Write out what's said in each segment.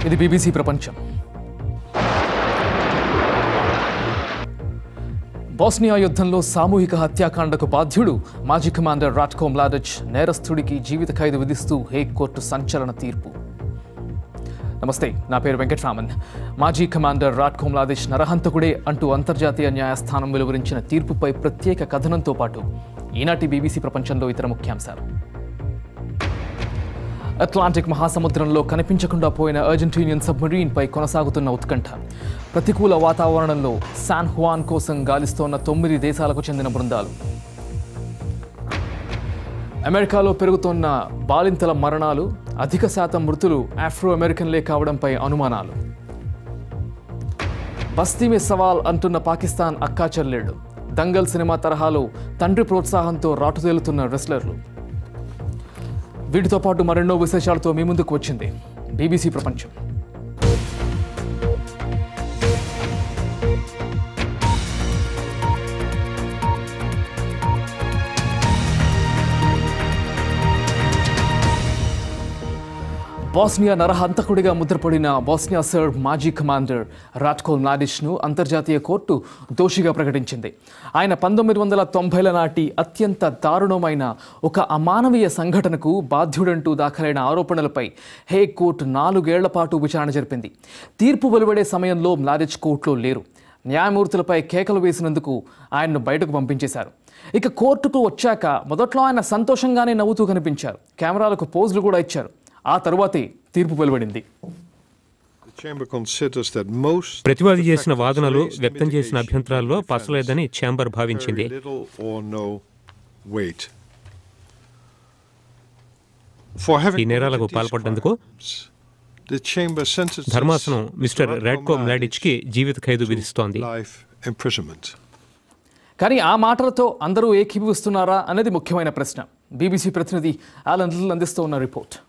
ఇది బీబీసీ ప్రపంచం బోస్నియా యుద్ధంలో సామూహిక హత్యాకాండకు బాధ్యుడు మాజీ కమాండర్ రాట్కో మ్లాడచ్ నేరస్తుడికి జీవిత ఖైదు విధిస్తూ హేగ్ కోర్టు సంచలన తీర్పు నమస్తే నా పేరు వెంకట్రామన్ మాజీ కమాండర్ రాట్కో మ్లాదిష్ నరహంతకుడే అంటూ అంతర్జాతీయ న్యాయస్థానం వెలువరించిన తీర్పుపై ప్రత్యేక కథనంతో పాటు ఈనాటి బీబీసీ ప్రపంచంలో ఇతర ముఖ్యాంశాలు అట్లాంటిక్ మహాసముద్రంలో కనిపించకుండా పోయిన అర్జెంటీనియన్ సబ్మరీన్ పై కొనసాగుతున్న ఉత్కంఠ ప్రతికూల వాతావరణంలో శాన్ హువాన్ కోసం గాలిస్తోన్న తొమ్మిది దేశాలకు చెందిన బృందాలు అమెరికాలో పెరుగుతోన్న బాలింతల మరణాలు అధిక శాతం మృతులు ఆఫ్రో అమెరికన్లే కావడంపై అనుమానాలు బస్తీ మే సవాల్ అంటున్న పాకిస్తాన్ అక్కా చెల్లెళ్ళు దంగల్ సినిమా తరహాలో తండ్రి ప్రోత్సాహంతో రాటుతేలుతున్న రెస్లర్లు వీటితో పాటు మరెన్నో విశేషాలతో మీ ముందుకు వచ్చింది బీబీసీ ప్రపంచం బాస్నియా నరహంతకుడిగా ముద్రపడిన బాస్నియా సర్బ్ మాజీ కమాండర్ రాట్కో మ్లాడిష్ను అంతర్జాతీయ కోర్టు దోషిగా ప్రకటించింది ఆయన పంతొమ్మిది వందల తొంభైల నాటి అత్యంత దారుణమైన ఒక అమానవీయ సంఘటనకు బాధ్యుడంటూ దాఖలైన ఆరోపణలపై హే కోర్టు నాలుగేళ్ల పాటు విచారణ జరిపింది తీర్పు వెలువడే సమయంలో మ్లాడిచ్ కోర్టులో లేరు న్యాయమూర్తులపై కేకలు వేసినందుకు ఆయన్ను బయటకు పంపించేశారు ఇక కోర్టుకు వచ్చాక మొదట్లో ఆయన సంతోషంగానే నవ్వుతూ కనిపించారు కెమెరాలకు పోజులు కూడా ఇచ్చారు ఆ తరువాతే తీర్పు వెలువడింది The chamber considers that most ప్రతివాది చేసిన వాదనలు వ్యక్తం చేసిన అభ్యంతరాల్లో పసలేదని ఛాంబర్ భావించింది carry little or no weight. For having ఈ నేరాలకు committed these పాల్పడ్డందుకు crimes, the chamber sentences ధర్మాసనం mister Ratko Ratko Mladic Mladic కి జీవిత ఖైదు విధిస్తోంది life imprisonment. కానీ ఆ మాటలతో అందరూ ఏకీభవిస్తున్నారా అనేది ముఖ్యమైన ప్రశ్న బీబీసీ ప్రతినిధి ఆలన్ లిల్ అందిస్తూ ఉన్న రిపోర్ట్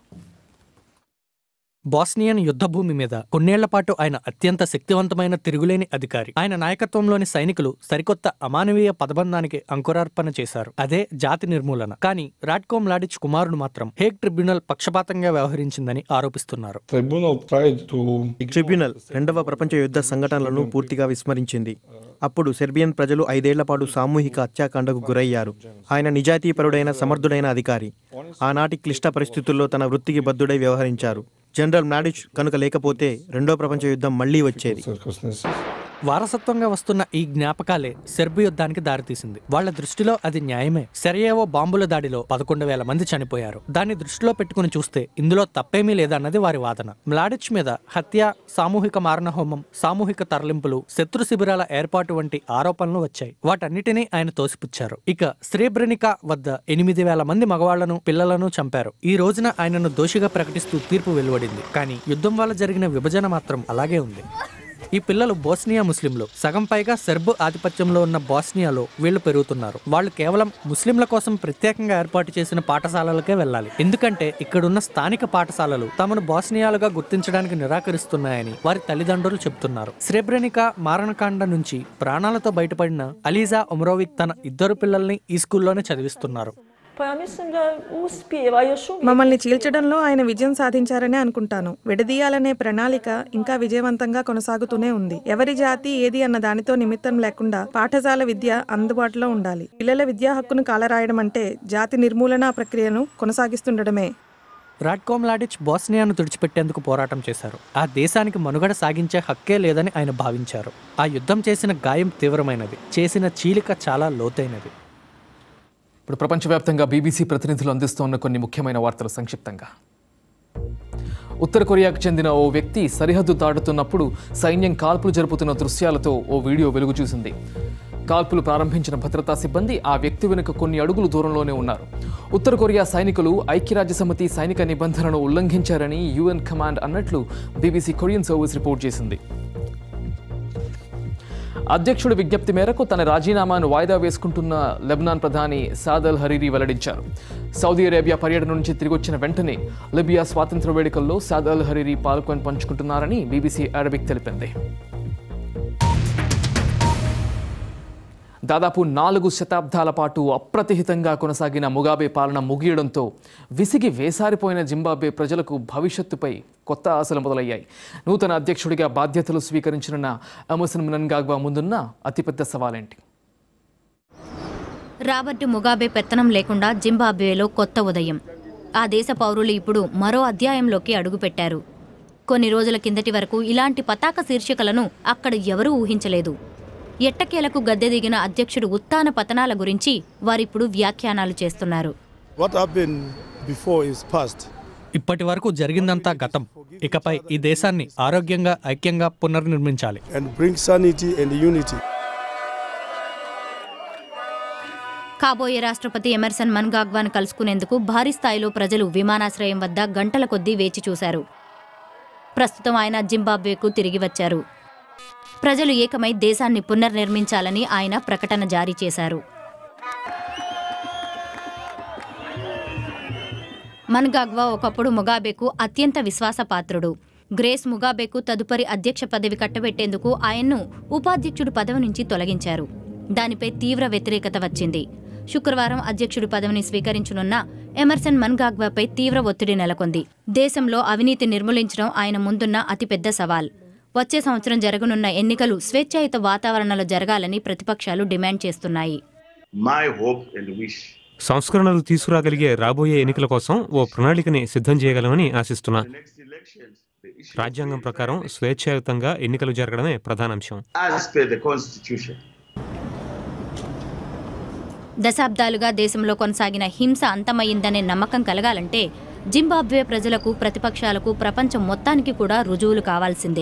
బాస్నియన్ యుద్ధభూమి మీద కొన్నేళ్ల పాటు ఆయన అత్యంత శక్తివంతమైన తిరుగులేని అధికారి ఆయన నాయకత్వంలోని సైనికులు సరికొత్త అమానవీయ పదబంధానికి అంకురార్పణ చేశారు అదే జాతి నిర్మూలన కానీ రాడ్కో మ్లాడిచ్ కుమారుడు మాత్రం హేగ్ ట్రిబ్యునల్ పక్షపాతంగా వ్యవహరించిందని ఆరోపిస్తున్నారు Tribunal tried to ట్రిబ్యునల్ రెండవ ప్రపంచ యుద్ధ సంఘటనలను పూర్తిగా విస్మరించింది అప్పుడు సెర్బియన్ ప్రజలు ఐదేళ్ల పాటు సామూహిక హత్యాకాండకు గురయ్యారు ఆయన నిజాయితీపరుడైన సమర్థుడైన అధికారి ఆనాటి క్లిష్ట పరిస్థితుల్లో తన వృత్తికి బద్దుడై వ్యవహరించారు జనరల్ మ్లాడిచ్ కనుక లేకపోతే రెండో ప్రపంచ యుద్ధం మళ్లీ వచ్చేది circumstances. వారసత్వంగా వస్తున్న ఈ జ్ఞాపకాలే సెర్బి యుద్ధానికి దారితీసింది వాళ్ళ దృష్టిలో అది న్యాయమే సెరయేవో బాంబుల దాడిలో పదకొండు వేల మంది చనిపోయారు దాన్ని దృష్టిలో పెట్టుకుని చూస్తే ఇందులో తప్పేమీ లేదన్నది వారి వాదన మ్లాడిచ్ మీద హత్య సామూహిక మారణహోమం సామూహిక తరలింపులు శత్రు శిబిరాల ఏర్పాటు వంటి ఆరోపణలు వచ్చాయి వాటన్నిటినీ ఆయన తోసిపుచ్చారు ఇక శ్రీబ్రెనిక వద్ద ఎనిమిది వేల మంది మగవాళ్లను పిల్లలను చంపారు ఈ రోజున ఆయనను దోషిగా ప్రకటిస్తూ తీర్పు వెలువడింది కానీ యుద్ధం వల్ల జరిగిన విభజన మాత్రం అలాగే ఉంది ఈ పిల్లలు బోస్నియా ముస్లింలు సగం పైగా సెర్బ్ ఆధిపత్యంలో ఉన్న బోస్నియాలో వీళ్ళు పెరుగుతున్నారు వాళ్ళు కేవలం ముస్లింల కోసం ప్రత్యేకంగా ఏర్పాటు చేసిన పాఠశాలలకే వెళ్ళాలి ఎందుకంటే ఇక్కడున్న స్థానిక పాఠశాలలు తమను బోస్నియాలుగా గుర్తించడానికి నిరాకరిస్తున్నాయని వారి తల్లిదండ్రులు చెబుతున్నారు స్రెబ్రెనికా మారణకాండ నుంచి ప్రాణాలతో బయటపడిన అలీజా ఒమరోవిక్ తన ఇద్దరు పిల్లల్ని ఈ స్కూల్లోనే చదివిస్తున్నారు Pa ja mislim da uspijeva još uvijek. మమ్మల్ని చీల్చడంలో ఆయన విజయం సాధించారని అనుకుంటాను విడదీయాలనే ప్రణాళిక ఇంకా విజయవంతంగా కొనసాగుతూనే ఉంది ఎవరి జాతి ఏది అన్న దానితో నిమిత్తం లేకుండా పాఠశాల విద్య అందుబాటులో ఉండాలి పిల్లల విద్యా హక్కును కాలరాయడం అంటే జాతి నిర్మూలన ప్రక్రియను కొనసాగిస్తుండడమే రాడ్కో మ్లాడిచ్ బోస్నియాను తుడిచిపెట్టేందుకు పోరాటం చేశారు ఆ దేశానికి మనుగడ సాగించే హక్కే లేదని ఆయన భావించారు ఆ యుద్ధం చేసిన గాయం తీవ్రమైనది చేసిన చీలిక చాలా లోతైనది ఇప్పుడు ప్రపంచవ్యాప్తంగా బీబీసీ ప్రతినిధులు అందిస్తోన్న కొన్ని ముఖ్యమైన వార్తలు సంక్షిప్తంగా ఉత్తర కొరియాకు చెందిన ఓ వ్యక్తి సరిహద్దు దాటుతున్నప్పుడు సైన్యం కాల్పులు జరుపుతున్న దృశ్యాలతో ఓ వీడియో వెలుగు చూసింది కాల్పులు ప్రారంభించిన భద్రతా సిబ్బంది ఆ వ్యక్తి వెనుక కొన్ని అడుగులు దూరంలోనే ఉన్నారు ఉత్తర కొరియా సైనికులు ఐక్యరాజ్య సమితి సైనిక నిబంధనలను ఉల్లంఘించారని యుఎన్ కమాండ్ అన్నట్లు బీబీసీ కొరియన్ సర్వీస్ రిపోర్ట్ చేసింది అధ్యక్షుడి విజ్ఞప్తి మేరకు తన రాజీనామాను వాయిదా వేసుకుంటున్న లెబనాన్ ప్రధాని సాద్ అల్ హరీరీ వెల్లడించారు సౌదీ అరేబియా పర్యటన నుంచి తిరిగొచ్చిన వెంటనే లిబియా స్వాతంత్ర వేడుకల్లో సాద్ అల్ హరీరీ పాల్గొని పంచుకుంటున్నారని బీబీసీ అరబిక్ తెలిపింది దాదాపు నాలుగు శతాబ్దాల పాటు అప్రతిహితంగా కొనసాగిన ముగాబే పాలన ముగియడంతో విసిగి వేసారిపోయిన జింబాబ్వే ప్రజలకు భవిష్యత్తుపై కొత్త ఆశలు మొదలయ్యాయి నూతన అధ్యక్షుడిగా బాధ్యతలు స్వీకరించనున్న ఎమర్సన్ మనంగాగ్వా ముందున్న అతిపెద్ద సవాలేంటి రాబర్ట్ ముగాబే పెత్తనం లేకుండా జింబాబ్వేలో కొత్త ఉదయం ఆ దేశ పౌరులు ఇప్పుడు మరో అధ్యాయంలోకి అడుగుపెట్టారు కొన్ని రోజుల కిందటి వరకు ఇలాంటి పతాక శీర్షికలను అక్కడ ఎవరూ ఊహించలేదు ఎట్టకేలకు గద్దె దిగిన అధ్యక్షుడు ఉత్తాన పతనాల గురించి వారిప్పుడు వ్యాఖ్యానాలు చేస్తున్నారు What happened before is past. ఇప్పటి వరకు జరిగిందంతా గతం ఇకపై ఈ దేశాన్ని ఆరోగ్యంగా ఐక్యంగా పునర్నిర్మించాలి and bring sanity and unity. కాబోయే రాష్ట్రపతి ఎమర్సన్ మన్గాగ్వాను కలుసుకునేందుకు భారీ స్థాయిలో ప్రజలు విమానాశ్రయం వద్ద గంటల కొద్దీ వేచి చూశారు ప్రస్తుతం ఆయన జింబాబ్వేకు తిరిగి వచ్చారు ప్రజలు ఏకమై దేశాన్ని పునర్నిర్మించాలని ఆయన ప్రకటన జారీ చేశారు మన్గాగ్వా ఒకప్పుడు ముగాబేకు అత్యంత విశ్వాసపాత్రుడు గ్రేస్ ముగాబేకు తదుపరి అధ్యక్ష పదవి కట్టబెట్టేందుకు ఆయన్ను ఉపాధ్యక్షుడు పదవి నుంచి తొలగించారు దానిపై తీవ్ర వ్యతిరేకత వచ్చింది శుక్రవారం అధ్యక్షుడి పదవిని స్వీకరించనున్న ఎమర్సన్ మన్గాగ్వాపై తీవ్ర ఒత్తిడి నెలకొంది దేశంలో అవినీతి నిర్మూలించడం ఆయన ముందున్న అతిపెద్ద సవాల్ వచ్చే సంవత్సరం జరగనున్న ఎన్నికలు స్వేచ్ఛాయుత వాతావరణంలో జరగాలని ప్రతిపక్షాలు డిమాండ్ చేస్తున్నాయి my hope and wish సంస్కరణలు తీసుకురాగలిగే రాబోయే ఎన్నికల కోసం ఓ ప్రణాళికని సిద్ధం చేయగలమని ఆశిస్తున్నా next elections the issue రాజ్యాంగం ప్రకారం స్వేచ్ఛాయుతంగా ఎన్నికలు జరగడమే ప్రధానాంశం as per the constitution దశాబ్దాలుగా దేశంలో కొనసాగిన హింస అంతమయ్యిందనే నమ్మకం కలగాలంటే జింబాబ్వే ప్రజలకు ప్రతిపక్షాలకు ప్రపంచం మొత్తానికి కూడా రుజువులు కావాల్సిందే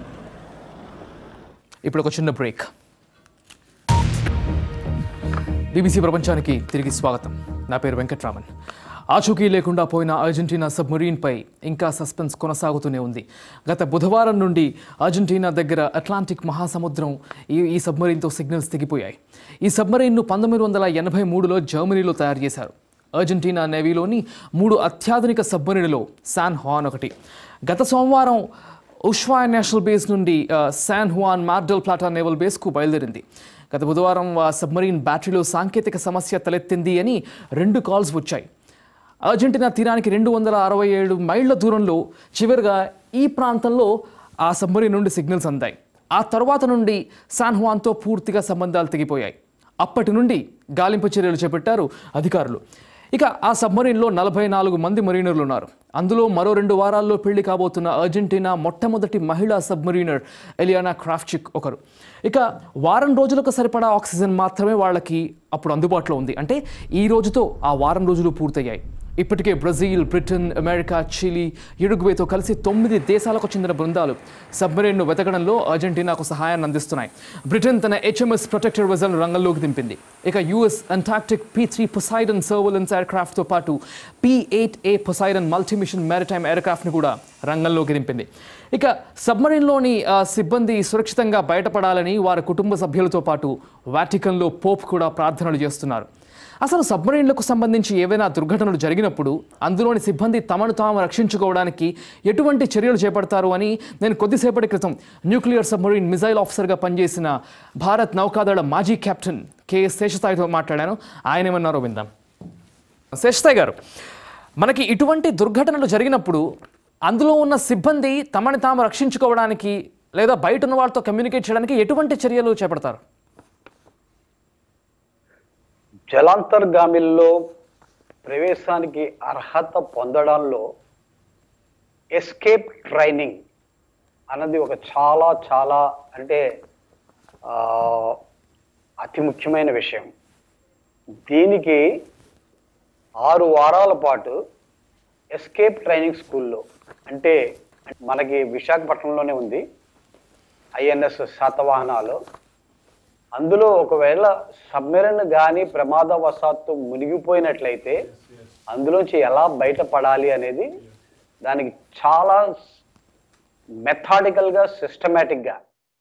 ఇప్పుడు ఒక చిన్న బ్రేక్ బీబీసీ ప్రపంచానికి తిరిగి స్వాగతం నా పేరు వెంకట్రామన్ ఆచూకీ లేకుండా పోయిన అర్జెంటీనా సబ్మరీన్పై ఇంకా సస్పెన్స్ కొనసాగుతూనే ఉంది గత బుధవారం నుండి అర్జెంటీనా దగ్గర అట్లాంటిక్ మహాసముద్రం ఈ ఈ సబ్మరీన్తో సిగ్నల్స్ తెగిపోయాయి ఈ సబ్మరీన్ను పంతొమ్మిది వందల ఎనభై మూడులో జర్మనీలో తయారు చేశారు అర్జెంటీనా నేవీలోని మూడు అత్యాధునిక సబ్మరీన్లలో శాన్ హాన్ ఒకటి గత సోమవారం ఉష్వాయ్ నేషనల్ బేస్ నుండి ఆ, శాన్ హువాన్ మార్డల్ ప్లాటా నేవల్ బేస్కు బయలుదేరింది గత బుధవారం ఆ సబ్మరీన్ బ్యాటరీలో సాంకేతిక సమస్య తలెత్తింది అని రెండు కాల్స్ వచ్చాయి అర్జెంటీనా తీరానికి రెండు వందల అరవై ఏడు మైళ్ళ దూరంలో చివరిగా ఈ ప్రాంతంలో ఆ సబ్మరీన్ నుండి సిగ్నల్స్ అందాయి ఆ తర్వాత నుండి శాన్ హువాన్తో పూర్తిగా సంబంధాలు తెగిపోయాయి అప్పటి నుండి గాలింపు చర్యలు చేపట్టారు అధికారులు ఇక ఆ సబ్మరీన్లో నలభై నాలుగు మంది మరీనర్లు ఉన్నారు అందులో మరో రెండు వారాల్లో పెళ్లి కాబోతున్న అర్జెంటీనా మొట్టమొదటి మహిళా సబ్మరీనర్ ఎలియానా క్రాఫ్చిక్ ఒకరు ఇక వారం రోజులకు సరిపడా ఆక్సిజన్ మాత్రమే వాళ్ళకి అప్పుడు అందుబాటులో ఉంది అంటే ఈ రోజుతో ఆ వారం రోజులు పూర్తయ్యాయి ఇప్పటికే బ్రెజిల్ బ్రిటన్ అమెరికా చిలీ యురుగ్వేతో కలిసి తొమ్మిది దేశాలకు చెందిన బృందాలు సబ్మరీన్ను వెతకడంలో అర్జెంటీనాకు సహాయాన్ని అందిస్తున్నాయి బ్రిటన్ తన హెచ్ఎంఎస్ ప్రొటెక్టర్ వెజల్ను రంగంలోకి దింపింది ఇక US Antarctic P three Poseidon surveillance ఎయిర్క్రాఫ్ట్తో పాటు P eight A Poseidon multimission maritime ఎయిర్క్రాఫ్ట్ని కూడా రంగంలోకి దింపింది ఇక సబ్మరీన్లోని ఆ, సిబ్బంది సురక్షితంగా బయటపడాలని వారి కుటుంబ సభ్యులతో పాటు వాటికన్లో పోప్ కూడా ప్రార్థనలు చేస్తున్నారు అసలు సబ్మరీన్లకు సంబంధించి ఏవైనా దుర్ఘటనలు జరిగినప్పుడు అందులోని సిబ్బంది తమను తాము రక్షించుకోవడానికి ఎటువంటి చర్యలు చేపడతారు అని నేను కొద్దిసేపటి క్రితం న్యూక్లియర్ సబ్మరీన్ మిజైల్ ఆఫీసర్గా పనిచేసిన భారత్ నౌకాదళ మాజీ కెప్టెన్ కెఎస్ శేషసాయితో మాట్లాడాను ఆయన ఏమన్నారో విందాం శేషసాయి గారు మనకి ఇటువంటి దుర్ఘటనలు జరిగినప్పుడు అందులో ఉన్న సిబ్బంది తమని తాము రక్షించుకోవడానికి లేదా బయట ఉన్న వాళ్ళతో కమ్యూనికేట్ చేయడానికి ఎటువంటి చర్యలు చేపడతారు జలాంతర్గామిల్లో ప్రవేశానికి అర్హత పొందడంలో ఎస్కేప్ ట్రైనింగ్ అన్నది ఒక చాలా చాలా అంటే ఆ, అతి ముఖ్యమైన విషయం దీనికి ఆరు వారాల పాటు ఎస్కేప్ ట్రైనింగ్ స్కూల్లో అంటే మనకి విశాఖపట్నంలోనే ఉంది ఐఎన్ఎస్ శాతవాహనాలు అందులో ఒకవేళ సబ్మెరైన్ కానీ ప్రమాదవశాత్తు మునిగిపోయినట్లయితే అందులోంచి ఎలా బయటపడాలి అనేది దానికి చాలా మెథాడికల్గా సిస్టమేటిక్గా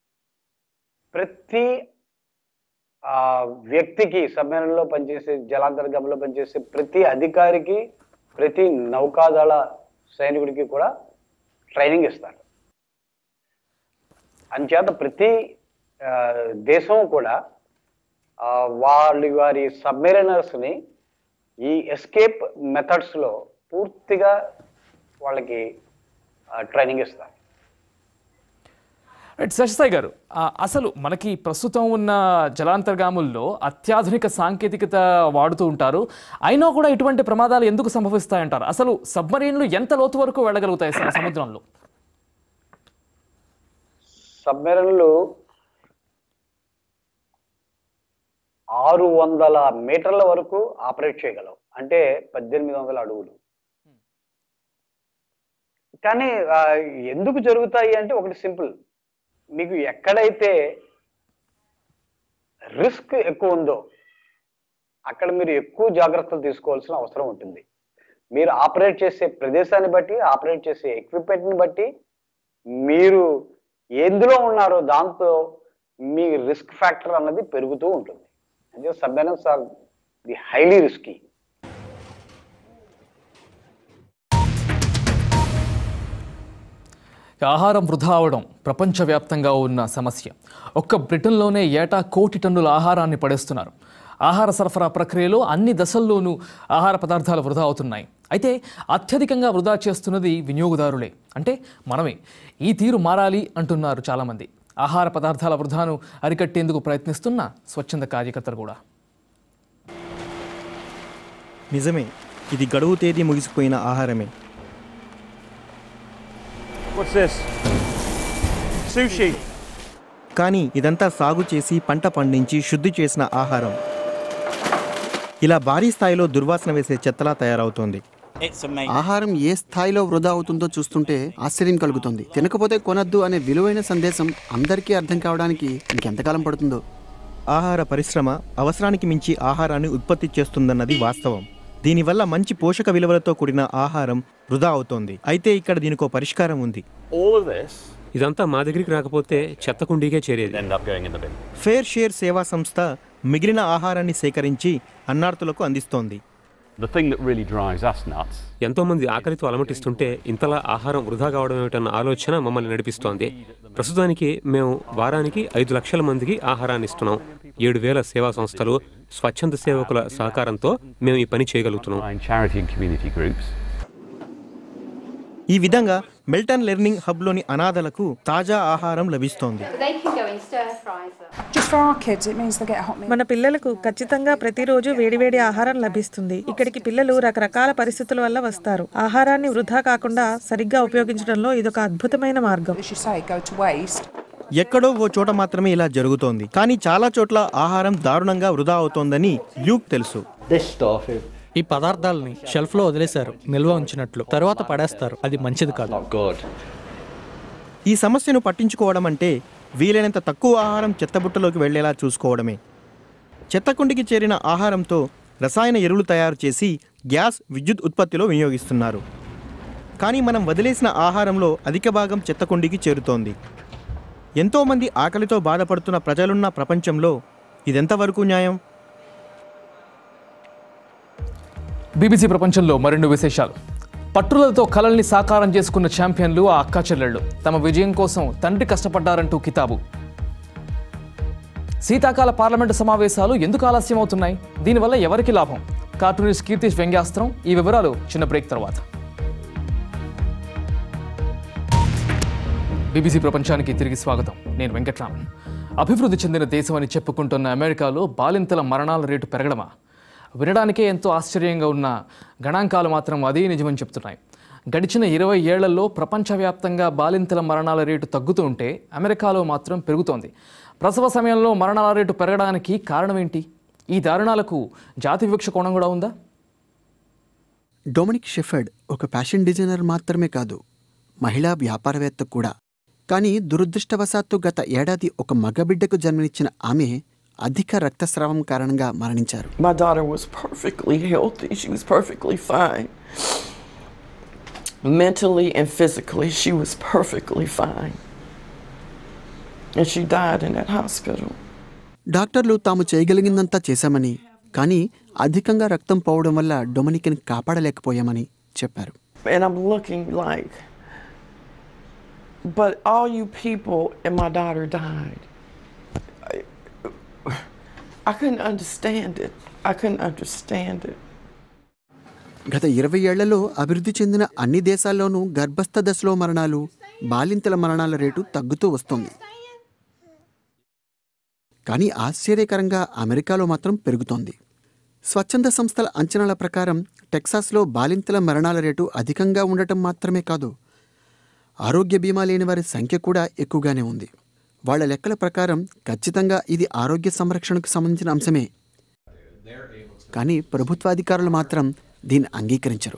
ప్రతి ఆ, వ్యక్తికి సమ్మేళనంలో పనిచేసే జలాంతర్గంలో పనిచేసే ప్రతి అధికారికి ప్రతి నౌకాదళ సైనికుడికి కూడా ట్రైనింగ్ ఇస్తారు అంచేత ప్రతి ఆ, దేశం కూడా ఆ, వాళ్ళ వారి సబ్మెరైనర్స్ని ఈ ఎస్కేప్ మెథడ్స్లో పూర్తిగా వాళ్ళకి ట్రైనింగ్ ఇస్తారు రైట్ శశిసాయి గారు ఆ, అసలు మనకి ప్రస్తుతం ఉన్న జలాంతర్గాముల్లో అత్యాధునిక సాంకేతికత వాడుతూ ఉంటారు అయినా కూడా ఇటువంటి ప్రమాదాలు ఎందుకు సంభవిస్తాయంటారు అసలు సబ్మరీన్లు ఎంత లోతు వరకు వెళ్ళగలుగుతాయి స- సముద్రంలో సబ్మెరైన్లు ఆరు వందల మీటర్ల వరకు ఆపరేట్ చేయగలవు అంటే పద్దెనిమిది వందల అడుగులు కానీ ఆ, ఎందుకు జరుగుతాయి అంటే ఒకటి సింపుల్ మీకు ఎక్కడైతే రిస్క్ ఎక్కువ ఉందో అక్కడ మీరు ఎక్కువ జాగ్రత్తలు తీసుకోవాల్సిన అవసరం ఉంటుంది మీరు ఆపరేట్ చేసే ప్రదేశాన్ని బట్టి ఆపరేట్ చేసే ఎక్విప్మెంట్ని బట్టి మీరు ఎందులో ఉన్నారో దాంతో మీ రిస్క్ ఫ్యాక్టర్ అన్నది పెరుగుతూ ఉంటుంది అంటే submarines are the highly risky ఆహారం వృధా అవడం ప్రపంచవ్యాప్తంగా ఉన్న సమస్య ఒక్క బ్రిటన్లోనే ఏటా కోటి టన్నుల ఆహారాన్ని పడేస్తున్నారు ఆహార సరఫరా ప్రక్రియలో అన్ని దశల్లోనూ ఆహార పదార్థాలు వృధా అవుతున్నాయి అయితే అత్యధికంగా వృధా చేస్తున్నది వినియోగదారులే అంటే మనమే ఈ తీరు మారాలి అంటున్నారు చాలామంది ఆహార పదార్థాల వృధాను అరికట్టేందుకు ప్రయత్నిస్తున్న స్వచ్ఛంద కార్యకర్తలు కూడా నిజమే ఇది గడువు తేదీ ముగిసిపోయిన ఆహారమే What's this? Sushi. కానీ ఇదంతా సాగు చేసి పంట పండించి శుద్ధి చేసిన ఆహారం ఇలా భారీ స్థాయిలో దుర్వాసన వేసే చెత్తలా తయారవుతోంది ఆహారం ఏ స్థాయిలో వృధా అవుతుందో చూస్తుంటే ఆశ్చర్యం కలుగుతుంది తినకపోతే కొనద్దు అనే విలువైన సందేశం అందరికీ అర్థం కావడానికి ఇంకెంతకాలం పడుతుందో ఆహార పరిశ్రమ అవసరానికి మించి ఆహారాన్ని ఉత్పత్తి చేస్తుందన్నది వాస్తవం దీనివల్ల మంచి పోషక విలువలతో కూడిన ఆహారం వృధా అవుతోంది అయితే ఇక్కడ దీనికో పరిష్కారం ఉంది All of this ఇదంతా మా దగ్గరికి రాకపోతే చెత్త కుండీకే చేరేది end up going in the bin. FareShare సేవా సంస్థ మిగిలిన ఆహారాన్ని సేకరించి అన్నార్తులకు అందిస్తోంది The thing that really drives us nuts ఎంతో మంది ఆకలితో అలమటిస్తుంటే ఇంతలా ఆహారం వృధా కావడం ఏమిటన్న ఆలోచన మమ్మల్ని నడిపిస్తోంది ప్రస్తుతానికి మేము వారానికి ఐదు లక్షల మందికి ఆహారాన్ని ఇస్తున్నాం ఏడు వేల సేవా సంస్థలు స్వచ్ఛంద సేవకుల సహకారంతో మేము ఈ పని చేయగలుగుతున్నాం charity and community groups. ఈ విధంగా మెల్టన్ లెర్నింగ్ హబ్లోని అనాథలకు తాజా ఆహారం లభిస్తోంది They can go in stir fries. Just for our kids, it means they get a hot meal. మన పిల్లలకు ఖచ్చితంగా ప్రతిరోజు వేడివేడి ఆహారం లభిస్తుంది ఇక్కడికి పిల్లలు రకరకాల పరిస్థితుల వల్ల వస్తారు ఆహారాన్ని వృధా కాకుండా సరిగ్గా ఉపయోగించడంలో ఇదొక అద్భుతమైన మార్గం As you say, go to waste. ఎక్కడో ఓ చోట మాత్రమే ఇలా జరుగుతోంది కానీ చాలా చోట్ల ఆహారం దారుణంగా వృధా అవుతోందని ల్యూక్ తెలుసు ఈ పదార్థాలని షెల్ఫ్లో వదిలేశారు నిల్వ ఉంచినట్లు తరువాత పడేస్తారు అది మంచిది కాదు ఈ సమస్యను పట్టించుకోవడం అంటే వీలైనంత తక్కువ ఆహారం చెత్తబుట్టలోకి వెళ్లేలా చూసుకోవడమే చెత్తకుండికి చేరిన ఆహారంతో రసాయన ఎరువులు తయారు చేసి గ్యాస్ విద్యుత్ ఉత్పత్తిలో వినియోగిస్తున్నారు కానీ మనం వదిలేసిన ఆహారంలో అధిక భాగం చెత్తకుండికి చేరుతోంది ఎంతోమంది ఆకలితో బాధపడుతున్న ప్రజలున్న ప్రపంచంలో ఇదెంతవరకు న్యాయం బీబీసీ ప్రపంచంలో మరిన్ని విశేషాలు పట్టుదలతో కలల్ని సాకారం చేసుకున్న ఛాంపియన్లు ఆ అక్కా చెల్లెళ్ళు తమ విజయం కోసం తండ్రి కష్టపడ్డారంటూ కితాబు శీతాకాల పార్లమెంటు సమావేశాలు ఎందుకు ఆలస్యం అవుతున్నాయి దీనివల్ల ఎవరికి లాభం కార్టూనిస్ట్ కీర్తిష్ వ్యంగ్యాస్త్రం ఈ వివరాలు చిన్న బ్రేక్ తర్వాత బీబీసీ ప్రపంచానికి తిరిగి స్వాగతం నేను వెంకట్రామన్ అభివృద్ధి చెందిన దేశం అని చెప్పుకుంటున్న అమెరికాలో బాలింతల మరణాల రేటు పెరగడమా వినడానికే ఎంతో ఆశ్చర్యంగా ఉన్న గణాంకాలు మాత్రం అదే నిజమని చెప్తున్నాయి గడిచిన ఇరవై ఏళ్లలో ప్రపంచవ్యాప్తంగా బాలింతల మరణాల రేటు తగ్గుతూ ఉంటే అమెరికాలో మాత్రం పెరుగుతోంది ప్రసవ సమయంలో మరణాల రేటు పెరగడానికి కారణం ఏంటి ఈ దారుణాలకు జాతి వివక్ష కోణం కూడా ఉందా డొమినిక్ షెఫర్డ్ ఒక ఫ్యాషన్ డిజైనర్ మాత్రమే కాదు మహిళా వ్యాపారవేత్త కూడా కానీ దురదృష్టవశాత్తు గత ఏడాది ఒక మగబిడ్డకు జన్మనిచ్చిన ఆమె అధిక రక్తస్రావం కారణంగా మరణించారు My daughter was perfectly healthy. She was perfectly fine. Mentally and physically, she was perfectly fine. And she died in that hospital. డాక్టర్లు తాము చేయగలిగిందంతా చేశామని కానీ అధికంగా రక్తం పోవడం వల్ల డొమినిక్ని కాపాడలేకపోయామని చెప్పారు And I'm looking like, but all you people and my daughter died. I couldn't understand it. I couldn't understand it. గత ఇరవై ఏళ్లలో అభివృద్ధి చెందిన అన్ని దేశాల్లోనూ గర్భస్థ దశలో మరణాలు బాలింతల మరణాల రేటు తగ్గుతూ వస్తోంది కానీ ఆశ్చర్యకరంగా అమెరికాలో మాత్రం పెరుగుతోంది స్వచ్ఛంద సంస్థల అంచనాల ప్రకారం టెక్సాస్లో బాలింతల మరణాల రేటు అధికంగా ఉండటం మాత్రమే కాదు ఆరోగ్య బీమా లేని వారి సంఖ్య కూడా ఎక్కువగానే ఉంది వాళ్ళ లెక్కల ప్రకారం ఖచ్చితంగా ఇది ఆరోగ్య సంరక్షణకు సంబంధించిన అంశమే కానీ ప్రభుత్వాధికారులు మాత్రం దీన్ని అంగీకరించరు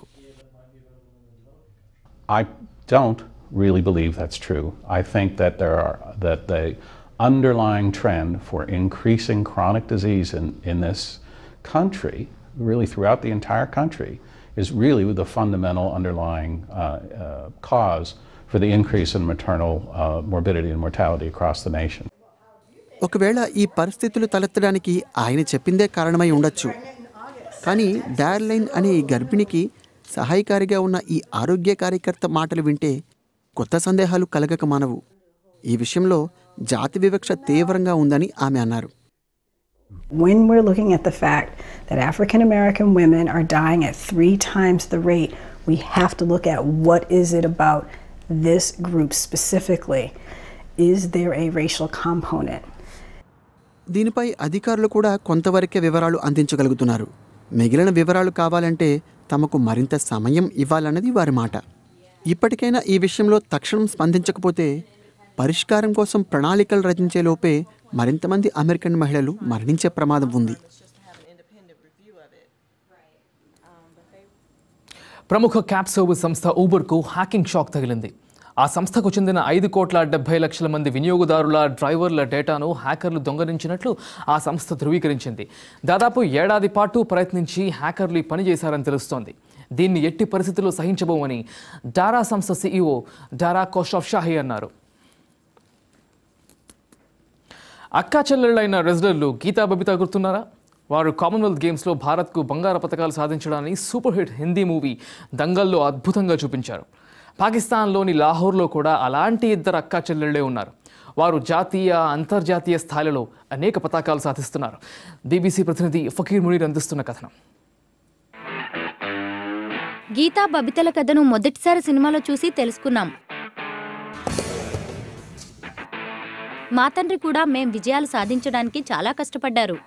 I don't really believe that's true. I think that there are that the underlying trend for increasing chronic disease in, in this country, really throughout the entire country, is really the fundamental underlying uh, uh, cause for the increase in maternal uh, morbidity and mortality across the nation. ఒకవేళ ఈ పరిస్థితులు తలెత్తడానికి ఆయన చెప్పిందే కారణమై ఉండొచ్చు కానీ డార్లైన్ అనే ఈ గర్భిణికి సహాయకారిగా ఉన్న ఈ ఆరోగ్య కార్యకర్త మాటలు వింటే కొత్త సందేహాలు కలగక మానవు ఈ విషయంలో జాతి వివక్ష తీవ్రంగా ఉందని ఆమె అన్నారు When we're looking at the fact that African American women are dying at three times the rate, we have to look at what is it about this group specifically. Is there a racial component? దీనిపై అధికారులు కూడా కొంతవరకే వివరాలు అందించగలుగుతున్నారు మిగిలిన వివరాలు కావాలంటే తమకు మరింత సమయం ఇవ్వాలన్నది వారి మాట ఇప్పటికైనా ఈ విషయంలో తక్షణం స్పందించకపోతే పరిష్కారం కోసం ప్రణాళికలు రచించే లోపే మరింతమంది అమెరికన్ మహిళలు మరణించే ప్రమాదం ఉంది ప్రముఖ క్యాబ్ సర్వీస్ సంస్థ ఊబర్కు హ్యాకింగ్ షాక్ తగిలింది ఆ సంస్థకు చెందిన ఐదు కోట్ల డెబ్బై లక్షల మంది వినియోగదారుల డ్రైవర్ల డేటాను హ్యాకర్లు దొంగలించినట్లు ఆ సంస్థ ధృవీకరించింది దాదాపు ఏడాది పాటు ప్రయత్నించి హ్యాకర్లు ఈ పని చేశారని తెలుస్తోంది దీన్ని ఎట్టి పరిస్థితుల్లో సహించబోమని డారా సంస్థ సీఈఓ డారా కోషాఫ్ షాహీ అన్నారు అక్కా చెల్లెళ్ళైన రెజ్లర్లు గీతా బబితా గుర్తున్నారా వారు కామన్వెల్త్ గేమ్స్లో భారత్కు బంగారు పథకాలు సాధించడాన్ని సూపర్ హిట్ హిందీ మూవీ దంగల్లో అద్భుతంగా చూపించారు పాకిస్తాన్లోని లాహోర్లో కూడా అలాంటి ఇద్దరు అక్కా చెల్లెళ్ళే ఉన్నారు వారు జాతీయ అంతర్జాతీయ స్థాయిలో అనేక పతాకాలు సాధిస్తున్నారు బీబీసీ ప్రతినిధి ఫకీర్ మునీర్ అందిస్తున్న కథనం గీతా బబితల కథను మొదటిసారి సినిమాలో చూసి తెలుసుకున్నాం మా తండ్రి కూడా మేం విజయాలు సాధించడానికి చాలా కష్టపడ్డారు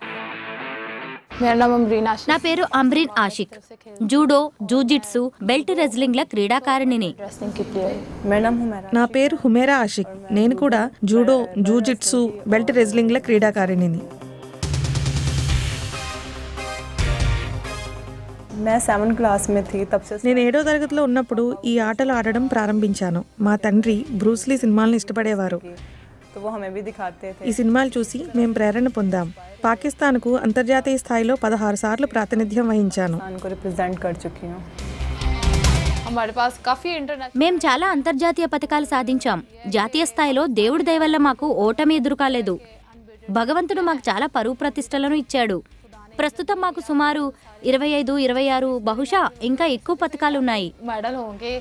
నా పేరు Amreen Ashiq judo jujitsu belt రెజ్లింగ్ల క్రీడాకారిణిని నా పేరు హుమేరా ఆషిక్ నేను కూడా జూడో జూజిట్సు బెల్ట్ రెజ్లింగ్ల క్రీడాకారిణిని मैं सेवन क्लास में थी तब से నేను ఏడో తరగతిలో ఉన్నప్పుడు ఈ ఆటలు ఆడడం ప్రారంభించాను మా తండ్రి బ్రూస్లీ సినిమాలను ఇష్టపడేవారు तो वो हमें भी दिखाते थे ఈ సినిమాలు చూసి మేము ప్రేరణ పొందాం పాకిస్తాన్కు అంతర్జాతీయ స్థాయిలో పదహారు సార్లు ప్రాతినిధ్యం వహించాను को रिप्रेजेंट कर चुकी हूँ हमारे पास काफी इंटरनेशनल మేం చాలా అంతర్జాతీయ పథకాలు సాధించాం జాతీయ స్థాయిలో దేవుడి దయ వల్ల మాకు ఓటమి ఎదురు కాలేదు భగవంతుడు మాకు చాలా పరువు ప్రతిష్టలను ఇచ్చాడు ప్రస్తుతం మాకు సుమారు ఇరవై ఐదు ఇరవై ఆరు బహుశా ఇంకా ఎక్కువ పథకాలున్నాయి मेडल होंगे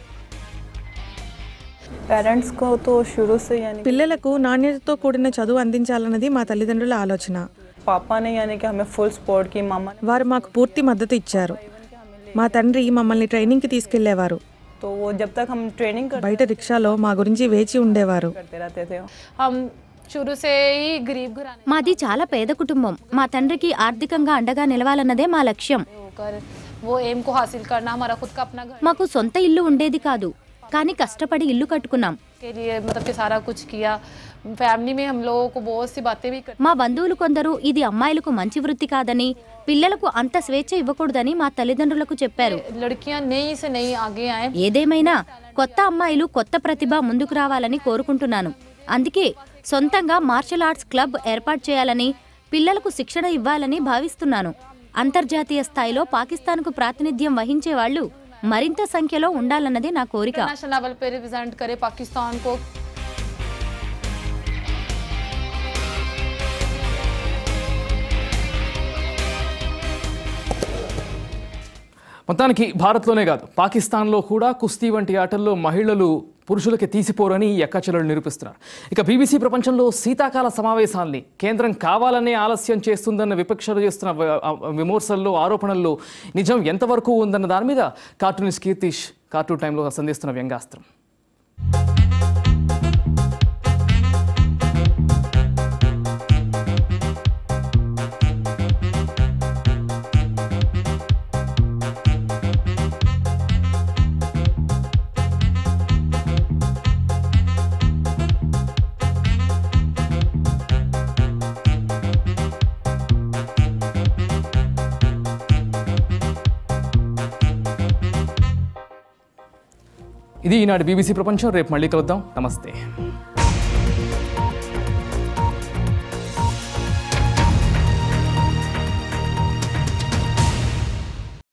पेरेंट्स को तो शुरू से यानी పిల్లలకు నాణ్యతతో కూడిన చదువు అందించాలన్నది మా తల్లిదండ్రుల ఆలోచన पापा ने यानी कि हमें फुल सपोर्ट की मामा ने వారు మాకు పూర్తి మద్దతు ఇచ్చారు మా తండ్రి మమ్మల్ని ట్రైనింగ్కి తీసుకెళ్లేవారు तो वो जब तक हम ट्रेनिंग బయట రిక్షాలో మా గురించి వేచి ఉండేవారు करते रहते थे हम शुरू से ही गरीब घराने మాది చాలా పేద కుటుంబం మా తండ్రికి ఆర్థికంగా అండగా నిలవాలన్నదే మా లక్ష్యం होकर वो एम को हासिल करना हमारा खुद का अपना घर మాకు సొంత ఇల్లు ఉండేది కాదు కానీ కష్టపడి ఇల్లు కట్టుకున్నాం के लिए मतलब कि सारा कुछ किया फैमिली में हम लोगों को बहुत सी बातें भी మా బంధువులు కొందరు ఇది అమ్మాయిలకు మంచి వృత్తి కాదని పిల్లలకు అంత స్వేచ్ఛ ఇవ్వకూడదని మా తల్లిదండ్రులకు చెప్పారు लड़कियां नई से नई आगे आए ఏదేమైనా కొత్త అమ్మాయిలు కొత్త ప్రతిభ ముందుకు రావాలని కోరుకుంటున్నాను అందుకే సొంతంగా మార్షల్ ఆర్ట్స్ క్లబ్ ఏర్పాటు చేయాలని పిల్లలకు శిక్షణ ఇవ్వాలని భావిస్తున్నాను అంతర్జాతీయ స్థాయిలో పాకిస్తాన్కు ప్రాతినిధ్యం వహించే వాళ్ళు మరింత సంఖ్యలో ఉండాలన్నది నా కోరిక इंटरनेशनल लेवल पे रिप्रेजेंट करे पाकिस्तान को మొత్తానికి భారత్లోనే కాదు పాకిస్తాన్లో కూడా కుస్తీ వంటి ఆటల్లో మహిళలు పురుషులకి తీసిపోరని ఈ ఎక్కచెల్లెలు నిరూపిస్తున్నారు ఇక బీబీసీ ప్రపంచంలో శీతాకాల సమావేశాల్ని కేంద్రం కావాలనే ఆలస్యం చేస్తుందన్న విపక్షాలు చేస్తున్న వ- ఆ విమర్శల్లో ఆరోపణల్లో నిజం ఎంతవరకు ఉందన్న దాని మీద కార్టూనిస్ట్ కీర్తిష్ కార్టూన్ టైంలో సంధిస్తున్న వ్యంగాస్త్రం ఇది ఈనాడు బీబీసీ ప్రపంచం రేపు మళ్ళీ కలుద్దాం నమస్తే